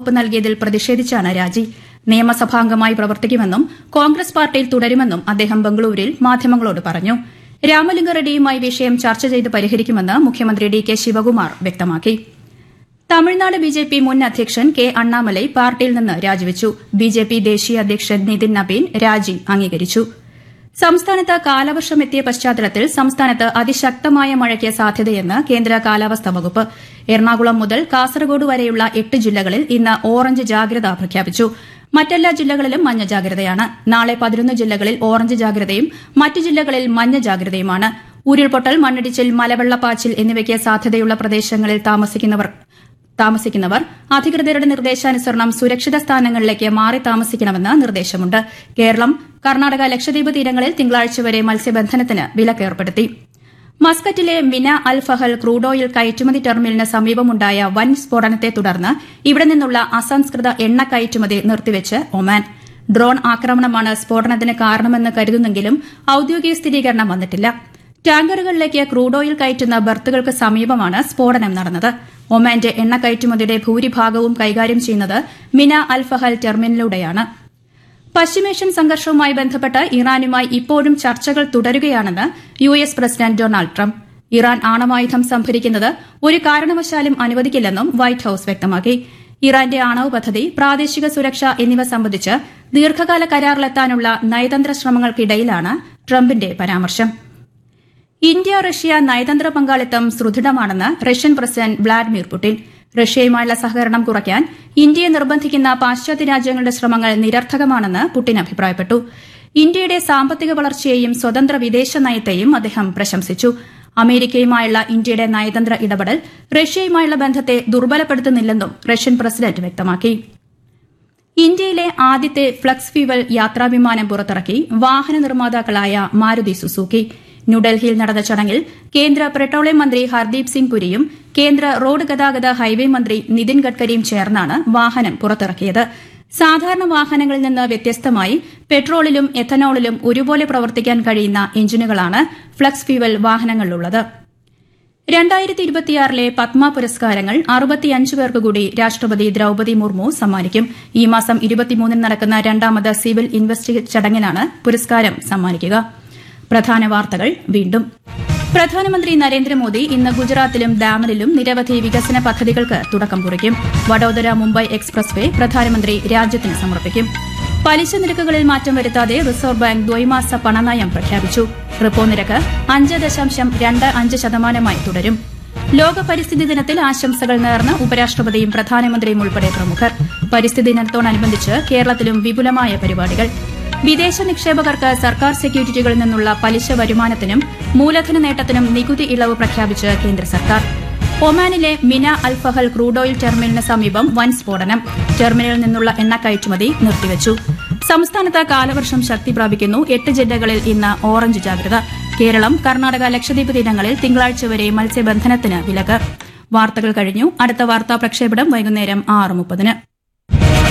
വകുപ്പ് നൽകിയതിൽ പ്രതിഷേധിച്ചാണ് രാജി നിയമസഭാംഗമായി പ്രവർത്തിക്കുമെന്നും കോൺഗ്രസ് പാർട്ടിയിൽ തുടരുമെന്നും അദ്ദേഹം ബംഗളൂരുവിൽ മാധ്യമങ്ങളോട് പറഞ്ഞു രാമലിംഗറെഡ്ഡിയുമായി വിഷയം ചർച്ച ചെയ്ത് പരിഹരിക്കുമെന്ന് മുഖ്യമന്ത്രി ഡി കെ ശിവകുമാർ വ്യക്തമാക്കി തമിഴ്നാട് ബി ജെ പി മുൻ അധ്യക്ഷൻ കെ അണ്ണാമലൈ പാർട്ടിയിൽ നിന്ന് രാജിവെച്ചു ബി ജെ പി ദേശീയ അധ്യക്ഷൻ നിതിൻ നബീൻ രാജി അംഗീകരിച്ചു സംസ്ഥാനത്ത് കാലവർഷം എത്തിയ പശ്ചാത്തലത്തിൽ സംസ്ഥാനത്ത് അതിശക്തമായ മഴയ്ക്ക് സാധ്യതയെന്ന് കേന്ദ്ര കാലാവസ്ഥാ വകുപ്പ് എറണാകുളം മുതൽ കാസർഗോഡ് വരെയുള്ള എട്ട് ജില്ലകളിൽ ഇന്ന് ഓറഞ്ച് ജാഗ്രത പ്രഖ്യാപിച്ചു മറ്റെല്ലാ ജില്ലകളിലും മഞ്ഞ ജാഗ്രതയാണ് നാളെ പതിനൊന്ന് ജില്ലകളിൽ ഓറഞ്ച് ജാഗ്രതയും മറ്റ് ജില്ലകളിൽ മഞ്ഞ ജാഗ്രതയുമാണ് ഉരുൾപൊട്ടൽ മണ്ണിടിച്ചിൽ മലവെള്ളപ്പാച്ചിൽ എന്നിവയ്ക്ക് സാധ്യതയുള്ള പ്രദേശങ്ങളിൽ താമസിക്കുന്നവർ താമസിക്കുന്നവർ അധികൃതരുടെ നിർദ്ദേശാനുസരണം സുരക്ഷിത സ്ഥാനങ്ങളിലേക്ക് മാറി താമസിക്കണമെന്ന് നിർദ്ദേശമുണ്ട് കേരളം കർണാടക ലക്ഷദ്വീപ് തീരങ്ങളിൽ തിങ്കളാഴ്ച വരെ മത്സ്യബന്ധനത്തിന് വിലക്കേർപ്പെടുത്തി മസ്കറ്റിലെ മിന അൽ ഫഹൽ ക്രൂഡ് ഓയിൽ കയറ്റുമതി ടെർമിനലിന് സമീപമുണ്ടായ വൻ സ്ഫോടനത്തെ തുടർന്ന് ഇവിടെ നിന്നുള്ള അസംസ്കൃത എണ്ണ കയറ്റുമതി നിർത്തിവെച്ച് ഒമാൻ ഡ്രോൺ ആക്രമണമാണ് സ്ഫോടനത്തിന് കാരണമെന്ന് കരുതുന്നെങ്കിലും ഔദ്യോഗിക സ്ഥിരീകരണം വന്നിട്ടില്ല ടാങ്കറുകളിലേക്ക് ക്രൂഡ് ഓയിൽ കയറ്റുന്ന ബർത്തുകൾക്ക് സമീപമാണ് സ്ഫോടനം നടന്നത് ഒമാന്റെ എണ്ണ കയറ്റുമതിയുടെ ഭൂരിഭാഗവും കൈകാര്യം ചെയ്യുന്നത് മിന അൽ ഫഹൽ ടെർമിനലിലൂടെയാണ് പശ്ചിമേഷ്യൻ സംഘർഷവുമായി ബന്ധപ്പെട്ട് ഇറാനുമായി ഇപ്പോഴും ചർച്ചകൾ തുടരുകയാണെന്ന് U S president Donald Trump Iran ആണവായുധം സംഭരിക്കുന്നത് ഒരു കാരണവശാലും അനുവദിക്കില്ലെന്നും വൈറ്റ് ഹൌസ് വ്യക്തമാക്കി ഇറാന്റെ ആണവ പദ്ധതി പ്രാദേശിക സുരക്ഷ എന്നിവ സംബന്ധിച്ച് ദീർഘകാല കരാറിലെത്താനുള്ള നയതന്ത്ര ശ്രമങ്ങൾക്കിടയിലാണ് ട്രംപിന്റെ പരാമർശം ഇന്ത്യ റഷ്യ നയതന്ത്ര പങ്കാളിത്തം സുദൃഢമാണെന്ന് റഷ്യൻ പ്രസിഡന്റ് വ്ളാഡിമിർ പുടിൻ റഷ്യയുമായുള്ള സഹകരണം കുറയ്ക്കാൻ ഇന്ത്യയെ നിർബന്ധിക്കുന്ന പാശ്ചാത്യ രാജ്യങ്ങളുടെ ശ്രമങ്ങൾ നിരർത്ഥകമാണെന്ന് പുടിൻ അഭിപ്രായപ്പെട്ടു ഇന്ത്യയുടെ സാമ്പത്തിക വളർച്ചയെയും സ്വതന്ത്ര വിദേശ നയത്തെയും അദ്ദേഹം പ്രശംസിച്ചു അമേരിക്കയുമായുള്ള ഇന്ത്യയുടെ നയതന്ത്ര ഇടപെടൽ റഷ്യയുമായുള്ള ബന്ധത്തെ ദുർബലപ്പെടുത്തുന്നില്ലെന്നും റഷ്യൻ പ്രസിഡന്റ് വ്യക്തമാക്കി ഇന്ത്യയിലെ ആദ്യത്തെ ഫ്ലക്സ് ഫ്യൂവൽ യാത്രാവിമാനം പുറത്തിറക്കി വാഹന നിർമ്മാതാക്കളായ മാരുതി സുസൂക്കി ന്യൂഡൽഹിയിൽ നടന്ന ചടങ്ങിൽ കേന്ദ്ര പെട്രോളിയം മന്ത്രി ഹർദീപ് സിംഗ് പുരിയും കേന്ദ്ര റോഡ് ഗതാഗത ഹൈവേ മന്ത്രി നിതിൻ ഗഡ്കരിയും ചേർന്നാണ് വാഹനം പുറത്തിറക്കിയത് സാധാരണ വാഹനങ്ങളിൽ നിന്ന് വ്യത്യസ്തമായി പെട്രോളിലും എഥനോളിലും ഒരുപോലെ പ്രവർത്തിക്കാൻ കഴിയുന്ന എഞ്ചിനുകളാണ് ഫ്ലക്സ് ഫ്യൂവൽ വാഹനങ്ങളിലുള്ളത് രണ്ടായിരത്തി ഇരുപത്തിയാറിലെ പത്മ പുരസ്കാരങ്ങൾ അറുപത്തിയഞ്ച് പേർക്ക് കൂടി രാഷ്ട്രപതി ദ്രൌപതി മുർമു സമ്മാനിക്കും ഈ മാസം ഇരുപത്തിമൂന്നിന് നടക്കുന്ന രണ്ടാമത് സിവിൽ ഇൻവെസ്റ്റിഗേറ്റ് ചടങ്ങിലാണ് പുരസ്കാരം സമ്മാനിക്കുക പ്രധാന വാർത്തകൾ വീണ്ടും പ്രധാനമന്ത്രി നരേന്ദ്രമോദി ഇന്ന് ഗുജറാത്തിലും ഡാമനിലും നിരവധി വികസന പദ്ധതികൾക്ക് തുടക്കം കുറിക്കും വഡോദര മുംബൈ എക്സ്പ്രസ് വേ പ്രധാനമന്ത്രി രാജ്യത്തിന് സമർപ്പിക്കും പലിശ നിരക്കുകളിൽ മാറ്റം വരുത്താതെ റിസർവ് ബാങ്ക് ദ്വൈമാസ പണനയം പ്രഖ്യാപിച്ചു റിപ്പോ നിരക്ക് അഞ്ച് ദശാംശം രണ്ട് അഞ്ച് ശതമാനമായി തുടരും ലോക പരിസ്ഥിതി ദിനത്തിൽ ആശംസകൾ നേർന്ന് ഉപരാഷ്ട്രപതിയും പ്രധാനമന്ത്രിയും ഉൾപ്പെടെ പ്രമുഖർ പരിസ്ഥിതി ദിനത്തോടനുബന്ധിച്ച് കേരളത്തിലും വിപുലമായ പരിപാടികൾ വിദേശ നിക്ഷേപകർക്ക് സർക്കാർ സെക്യൂരിറ്റികളിൽ നിന്നുള്ള പലിശ വരുമാനത്തിനും മൂലധന നേട്ടത്തിനും നികുതി ഇളവ് പ്രഖ്യാപിച്ച് കേന്ദ്ര സർക്കാർ ഒമാനിലെ മിന അൽഫഹൽ ക്രൂഡ് ഓയിൽ ടെർമിനലിന് സമീപം വൻ സ്ഫോടനം ടെർമിനലിൽ നിന്നുള്ള എണ്ണ കയറ്റുമതി നിർത്തിവച്ചു സംസ്ഥാനത്ത് കാലവർഷം ശക്തി പ്രാപിക്കുന്നു എട്ട് ജില്ലകളിൽ ഇന്ന് ഓറഞ്ച് ജാഗ്രത കേരളം കർണാടക ലക്ഷദ്വീപ് തീരങ്ങളിൽ തിങ്കളാഴ്ച വരെ മത്സ്യബന്ധനത്തിന് വിലക്ക് വാർത്തകൾ കഴിഞ്ഞു അടുത്ത വാർത്താ പ്രക്ഷേപണം വൈകുന്നേരം ആറ് മുപ്പതിന്